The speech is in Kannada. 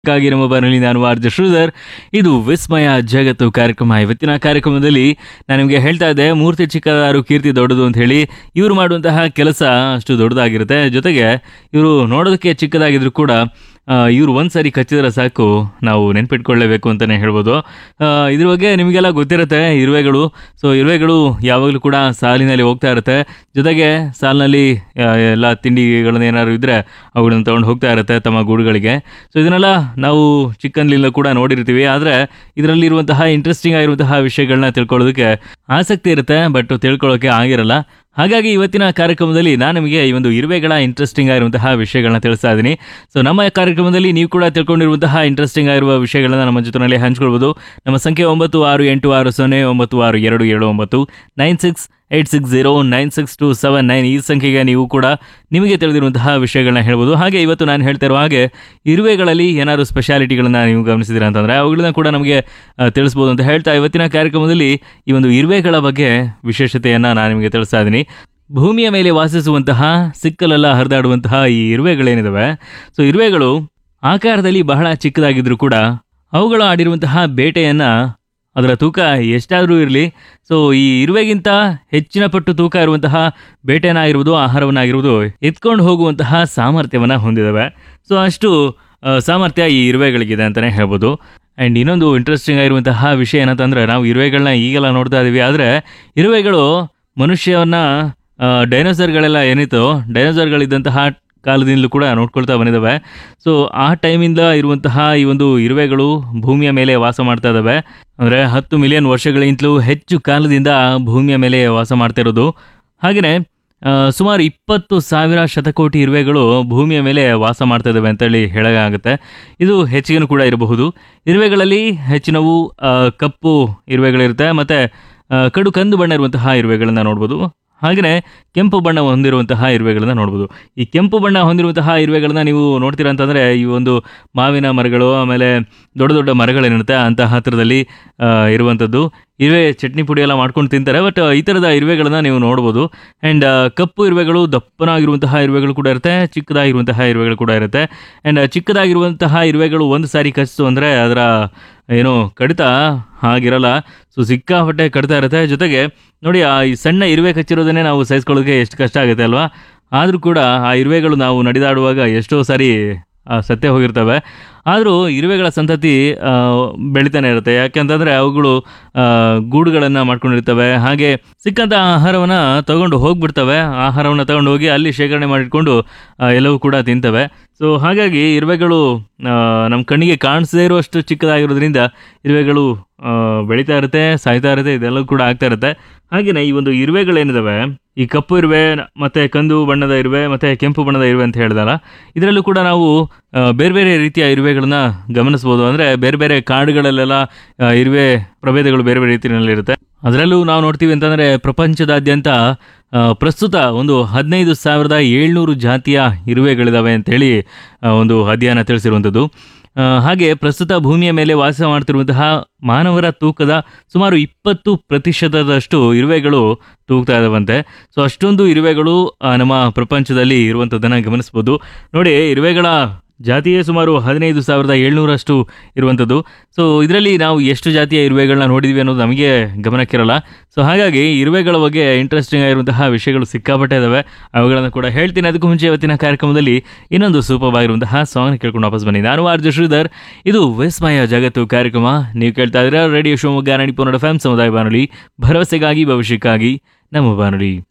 ಹಾಗಾಗಿ ನಮ್ಮ ಬಾನಲ್ಲಿ ನಾನು ಆರ್ಜ ಶ್ರೀಧರ್ ಇದು ವಿಸ್ಮಯ ಜಗತ್ತು ಕಾರ್ಯಕ್ರಮ ಇವತ್ತಿನ ಕಾರ್ಯಕ್ರಮದಲ್ಲಿ ನಾನು ನಿಮಗೆ ಹೇಳ್ತಾ ಇದ್ದೆ ಮೂರ್ತಿ ಚಿಕ್ಕದಾರು ಕೀರ್ತಿ ದೊಡ್ಡದು ಅಂತ ಹೇಳಿ ಇವರು ಮಾಡುವಂತಹ ಕೆಲಸ ಅಷ್ಟು ದೊಡ್ಡದಾಗಿರುತ್ತೆ ಜೊತೆಗೆ ಇವರು ನೋಡೋದಕ್ಕೆ ಚಿಕ್ಕದಾಗಿದ್ರು ಕೂಡ ಆ, ಇವರು ಒಂದ್ಸರಿ ಕಚ್ಚಿದ್ರೆ ಸಾಕು ನಾವು ನೆನ್ಪಿಟ್ಕೊಳ್ಳೇಬೇಕು ಅಂತಲೇ ಹೇಳ್ಬೋದು ಆ, ಇದ್ರ ಬಗ್ಗೆ ನಿಮಗೆಲ್ಲ ಗೊತ್ತಿರುತ್ತೆ ಇರುವೆಗಳು ಸೊ ಇರುವೆಗಳು ಯಾವಾಗಲೂ ಕೂಡ ಸಾಲಿನಲ್ಲಿ ಹೋಗ್ತಾ ಇರುತ್ತೆ ಜೊತೆಗೆ ಸಾಲಿನಲ್ಲಿ ಆ, ಎಲ್ಲ ತಿಂಡಿಗಳನ್ನ ಏನಾದ್ರು ಇದ್ದರೆ ಅವುಗಳನ್ನ ತೊಗೊಂಡು ಹೋಗ್ತಾ ಇರುತ್ತೆ ತಮ್ಮ ಗೂಡುಗಳಿಗೆ ಸೊ ಇದನ್ನೆಲ್ಲ ನಾವು ಚಿಕ್ಕನ್ಲಿಂದ ಕೂಡ ನೋಡಿರ್ತೀವಿ ಆದರೆ ಇದರಲ್ಲಿರುವಂತಹ ಇಂಟ್ರೆಸ್ಟಿಂಗ್ ಆಗಿರುವಂತಹ ವಿಷಯಗಳನ್ನ ತಿಳ್ಕೊಳ್ಳೋದಕ್ಕೆ ಆಸಕ್ತಿ ಇರುತ್ತೆ ಬಟ್ ತಿಳ್ಕೊಳ್ಳೋಕೆ ಆಗಿರಲ್ಲ ಹಾಗಾಗಿ ಇವತ್ತಿನ ಕಾರ್ಯಕ್ರಮದಲ್ಲಿ ನಾನು ನಿಮಗೆ ಈ ಒಂದು ಇರುವೆಗಳ ಇಂಟ್ರೆಸ್ಟಿಂಗ್ ಆಗಿರುವಂತಹ ವಿಷಯಗಳನ್ನ ತಿಳಿಸ್ತಾ ಇದ್ದೀನಿ ಸೊ ನಮ್ಮ ಕಾರ್ಯಕ್ರಮದಲ್ಲಿ ನೀವು ಕೂಡ ತಿಳ್ಕೊಂಡಿರುವಂತಹ ಇಂಟ್ರೆಸ್ಟಿಂಗ್ ಆಗಿರುವ ವಿಷಯಗಳನ್ನ ನಮ್ಮ ಜೊತೆಯಲ್ಲಿ ಹಂಚ್ಕೊಳ್ಬೋದು ನಮ್ಮ ಸಂಖ್ಯೆ ಒಂಬತ್ತು ಆರು ಎಂಟು ಆರು ಸೊನ್ನೆ ಒಂಬತ್ತು ಆರು ಎರಡು ಏಳು ಒಂಬತ್ತು nine six eight six zero nine six two seven nine ಈ ಸಂಖ್ಯೆಗೆ ನೀವು ಕೂಡ ನಿಮಗೆ ತಿಳಿದಿರುವಂತಹ ವಿಷಯಗಳನ್ನ ಹೇಳ್ಬೋದು ಹಾಗೆ ಇವತ್ತು ನಾನು ಹೇಳ್ತಾ ಇರುವ ಹಾಗೆ ಇರುವೆಗಳಲ್ಲಿ ಏನಾದರೂ ಸ್ಪೆಷಾಲಿಟಿಗಳನ್ನ ನೀವು ಗಮನಿಸಿದ್ದೀರಾ ಅಂತಂದರೆ ಅವುಗಳನ್ನ ಕೂಡ ನಮಗೆ ಆ, ತಿಳಿಸ್ಬೋದು ಅಂತ ಹೇಳ್ತಾ ಇವತ್ತಿನ ಕಾರ್ಯಕ್ರಮದಲ್ಲಿ ಈ ಒಂದು ಇರುವೆಗಳ ಬಗ್ಗೆ ವಿಶೇಷತೆಯನ್ನು ನಾನು ನಿಮಗೆ ತಿಳಿಸ್ತಾ ಇದ್ದೀನಿ ಭೂಮಿಯ ಮೇಲೆ ವಾಸಿಸುವಂತಹ ಸಿಕ್ಕಲೆಲ್ಲ ಹರಿದಾಡುವಂತಹ ಈ ಇರುವೆಗಳೇನಿದಾವೆ ಸೊ ಇರುವೆಗಳು ಆಕಾರದಲ್ಲಿ ಬಹಳ ಚಿಕ್ಕದಾಗಿದ್ರೂ ಕೂಡ ಅವುಗಳು ಆಡಿರುವಂತಹ ಬೇಟೆಯನ್ನು ಅದರ ತೂಕ ಎಷ್ಟಾದರೂ ಇರಲಿ ಸೊ ಈ ಇರುವೆಗಿಂತ ಹೆಚ್ಚಿನ ಪಟ್ಟು ತೂಕ ಇರುವಂತಹ ಬೇಟೆನಾಗಿರುವುದು ಆಹಾರವನ್ನಾಗಿರುವುದು ಎತ್ಕೊಂಡು ಹೋಗುವಂತಹ ಸಾಮರ್ಥ್ಯವನ್ನು ಹೊಂದಿದ್ದಾವೆ ಸೊ ಅಷ್ಟು ಆ, ಸಾಮರ್ಥ್ಯ ಈ ಇರುವೆಗಳಿಗಿದೆ ಅಂತಲೇ ಹೇಳ್ಬೋದು ಆ್ಯಂಡ್ ಇನ್ನೊಂದು ಇಂಟ್ರೆಸ್ಟಿಂಗ್ ಆಗಿರುವಂತಹ ವಿಷಯ ಏನಂತಂದರೆ ನಾವು ಇರುವೆಗಳನ್ನ ಈಗೆಲ್ಲ ನೋಡ್ತಾ ಇದ್ದೀವಿ ಆದರೆ ಇರುವೆಗಳು ಮನುಷ್ಯವನ್ನ ಆ, ಡೈನೋಸರ್ಗಳೆಲ್ಲ ಏನಿತ್ತು ಡೈನೋಸರ್ಗಳಿದ್ದಂತಹ ಕಾಲದಿಂದಲೂ ಕೂಡ ನೋಡ್ಕೊಳ್ತಾ ಬಂದಿದ್ದಾವೆ ಸೊ ಆ ಟೈಮಿಂದ ಇರುವಂತಹ ಈ ಒಂದು ಇರುವೆಗಳು ಭೂಮಿಯ ಮೇಲೆ ವಾಸ ಮಾಡ್ತಾ ಇದ್ದಾವೆ ಅಂದರೆ ಹತ್ತು ಮಿಲಿಯನ್ ವರ್ಷಗಳಿಂತಲೂ ಹೆಚ್ಚು ಕಾಲದಿಂದ ಭೂಮಿಯ ಮೇಲೆ ವಾಸ ಮಾಡ್ತಾ ಇರೋದು ಹಾಗೆಯೇ ಆ, ಸುಮಾರು ಇಪ್ಪತ್ತು ಸಾವಿರ ಶತಕೋಟಿ ಇರುವೆಗಳು ಭೂಮಿಯ ಮೇಲೆ ವಾಸ ಮಾಡ್ತಾ ಇದ್ದಾವೆ ಅಂತೇಳಿ ಹೇಳಲಾಗುತ್ತೆ ಇದು ಹೆಚ್ಚಿಗೆನೂ ಕೂಡ ಇರಬಹುದು ಇರುವೆಗಳಲ್ಲಿ ಹೆಚ್ಚಿನವು ಆ, ಕಪ್ಪು ಇರುವೆಗಳಿರುತ್ತೆ ಮತ್ತು ಕಡು ಕಂದು ಬಣ್ಣ ಇರುವಂತಹ ಇರುವೆಗಳನ್ನು ನೋಡ್ಬೋದು ಹಾಗೆಯೇ ಕೆಂಪು ಬಣ್ಣ ಹೊಂದಿರುವಂತಹ ಇರುವೆಗಳನ್ನ ನೋಡ್ಬೋದು ಈ ಕೆಂಪು ಬಣ್ಣ ಹೊಂದಿರುವಂತಹ ಇರುವೆಗಳನ್ನ ನೀವು ನೋಡ್ತೀರಾ ಅಂತಂದರೆ ಈ ಒಂದು ಮಾವಿನ ಮರಗಳು ಆಮೇಲೆ ದೊಡ್ಡ ದೊಡ್ಡ ಮರಗಳೇನಿರುತ್ತೆ ಅಂತಹ ಹತ್ತಿರದಲ್ಲಿ ಆ, ಇರುವಂಥದ್ದು ಇರುವೆ ಚಟ್ನಿ ಪುಡಿ ಎಲ್ಲ ಮಾಡ್ಕೊಂಡು ತಿಂತಾರೆ ಬಟ್ ಈ ಥರದ ಇರುವೆಗಳನ್ನ ನೀವು ನೋಡ್ಬೋದು ಆ್ಯಂಡ್ ಕಪ್ಪು ಇರುವೆಗಳು ದಪ್ಪನಾಗಿರುವಂತಹ ಇರುವೆಗಳು ಕೂಡ ಇರುತ್ತೆ ಚಿಕ್ಕದಾಗಿರುವಂತಹ ಇರುವೆಗಳು ಕೂಡ ಇರುತ್ತೆ ಆ್ಯಂಡ್ ಚಿಕ್ಕದಾಗಿರುವಂತಹ ಇರುವೆಗಳು ಒಂದು ಸಾರಿ ಕಚ್ಚಿತು ಅಂದರೆ ಅದರ ಏನು ಕಡಿತ ಹಾಗಿರಲ್ಲ ಸೊ ಸಿಕ್ಕಾಪಟ್ಟೆ ಕಡಿತ ಇರುತ್ತೆ ಜೊತೆಗೆ ನೋಡಿ ಆ ಈ ಸಣ್ಣ ಇರುವೆ ಕಚ್ಚಿರೋದನ್ನೇ ನಾವು ಸಹಿಸ್ಕೊಳ್ಳೋದಕ್ಕೆ ಎಷ್ಟು ಕಷ್ಟ ಆಗುತ್ತೆ ಅಲ್ವಾ ಆದರೂ ಕೂಡ ಆ ಇರುವೆಗಳು ನಾವು ನಡೆದಾಡುವಾಗ ಎಷ್ಟೋ ಸಾರಿ ಆ, ಸತ್ತೇ ಹೋಗಿರ್ತವೆ ಆದರೂ ಇರುವೆಗಳ ಸಂತತಿ ಆ, ಬೆಳಿತಾನೆ ಇರುತ್ತೆ ಯಾಕೆಂತಂದರೆ ಅವುಗಳು ಗೂಡುಗಳನ್ನು ಮಾಡ್ಕೊಂಡಿರ್ತವೆ ಹಾಗೆ ಸಿಕ್ಕಂಥ ಆಹಾರವನ್ನು ತಗೊಂಡು ಹೋಗ್ಬಿಡ್ತವೆ ಆಹಾರವನ್ನು ತಗೊಂಡು ಹೋಗಿ ಅಲ್ಲಿ ಶೇಖರಣೆ ಮಾಡಿಟ್ಕೊಂಡು ಆ, ಎಲ್ಲವೂ ಕೂಡ ತಿಂತವೆ ಸೊ ಹಾಗಾಗಿ ಇರುವೆಗಳು ನಮ್ಮ ಕಣ್ಣಿಗೆ ಕಾಣಿಸದೇ ಇರುವಷ್ಟು ಚಿಕ್ಕದಾಗಿರೋದ್ರಿಂದ ಇರುವೆಗಳು ಆ, ಬೆಳೀತಾ ಇರುತ್ತೆ ಸಾಯ್ತಾ ಇರುತ್ತೆ ಇದೆಲ್ಲವೂ ಕೂಡ ಆಗ್ತಾ ಇರುತ್ತೆ ಹಾಗೆಯೇ ಈ ಒಂದು ಇರುವೆಗಳೇನಿದಾವೆ ಈ ಕಪ್ಪು ಇರುವೆ ಮತ್ತು ಕಂದು ಬಣ್ಣದ ಇರುವೆ ಮತ್ತು ಕೆಂಪು ಬಣ್ಣದ ಇರುವೆ ಅಂತ ಹೇಳಿದಲ್ಲ ಇದರಲ್ಲೂ ಕೂಡ ನಾವು ಆ, ಬೇರೆ ಬೇರೆ ರೀತಿಯ ಇರುವೆಗಳನ್ನ ಗಮನಿಸ್ಬೋದು ಅಂದರೆ ಬೇರೆ ಬೇರೆ ಕಾಡುಗಳಲ್ಲೆಲ್ಲ ಆ, ಇರುವೆ ಪ್ರಭೇದಗಳು ಬೇರೆ ಬೇರೆ ರೀತಿಯಲ್ಲಿರುತ್ತೆ ಅದರಲ್ಲೂ ನಾವು ನೋಡ್ತೀವಿ ಅಂತಂದರೆ ಪ್ರಪಂಚದಾದ್ಯಂತ ಆ, ಪ್ರಸ್ತುತ ಒಂದು ಹದಿನೈದು ಸಾವಿರದ ಏಳ್ನೂರು ಜಾತಿಯ ಇರುವೆಗಳಿದಾವೆ ಅಂತೇಳಿ ಆ, ಒಂದು ಅಧ್ಯಯನ ತಿಳಿಸಿರುವಂಥದ್ದು ಆ, ಹಾಗೆ ಪ್ರಸ್ತುತ ಭೂಮಿಯ ಮೇಲೆ ವಾಸ ಮಾಡ್ತಿರುವಂತಹ ಮಾನವರ ತೂಕದ ಸುಮಾರು ಇಪ್ಪತ್ತು ಪ್ರತಿಶತದಷ್ಟು ಇರುವೆಗಳು ತೂಗ್ತಾ ಇದಾವಂತೆ ಸೊ ಅಷ್ಟೊಂದು ಇರುವೆಗಳು ಆ, ನಮ್ಮ ಪ್ರಪಂಚದಲ್ಲಿ ಇರುವಂಥದ್ದನ್ನು ಗಮನಿಸ್ಬೋದು ನೋಡಿ ಇರುವೆಗಳ ಜಾತಿಯೇ ಸುಮಾರು ಹದಿನೈದು ಸಾವಿರದ ಏಳ್ನೂರಷ್ಟು ಇರುವಂಥದ್ದು ಸೊ ಇದರಲ್ಲಿ ನಾವು ಎಷ್ಟು ಜಾತಿಯ ಇರುವೆಗಳನ್ನ ನೋಡಿದ್ವಿ ಅನ್ನೋದು ನಮಗೆ ಗಮನಕ್ಕಿರಲ್ಲ ಸೊ ಹಾಗಾಗಿ ಇರುವೆಗಳ ಬಗ್ಗೆ ಇಂಟ್ರೆಸ್ಟಿಂಗ್ ಆಗಿರುವಂತಹ ವಿಷಯಗಳು ಸಿಕ್ಕಾಪಟ್ಟೆ ಇದಾವೆ ಅವುಗಳನ್ನು ಕೂಡ ಹೇಳ್ತೀನಿ ಅದಕ್ಕೂ ಮುಂಚೆ ಇವತ್ತಿನ ಕಾರ್ಯಕ್ರಮದಲ್ಲಿ ಇನ್ನೊಂದು ಸೂಪರ್ ಆಗಿರುವಂತಹ ಸಾಂಗ್ ಕೇಳ್ಕೊಂಡು ವಾಪಸ್ ಬನ್ನಿ ನಾನು ಆರ್ಜ ಶ್ರೀಧರ್ ಇದು ವಿಸ್ಮಯ ಜಗತ್ತು ಕಾರ್ಯಕ್ರಮ ನೀವು ಕೇಳ್ತಾ ಇದ್ದೀರಾ ರೇಡಿಯೋ ಶಿವಮೊಗ್ಗ ನಾಡಿ ಪುನಡ ಫ್ಯಾಮ್ ಸಮುದಾಯ ಬಾನುಲಿ ಭರವಸೆಗಾಗಿ ಭವಿಷ್ಯಕ್ಕಾಗಿ ನಮ್ಮ ಬಾನುಲಿ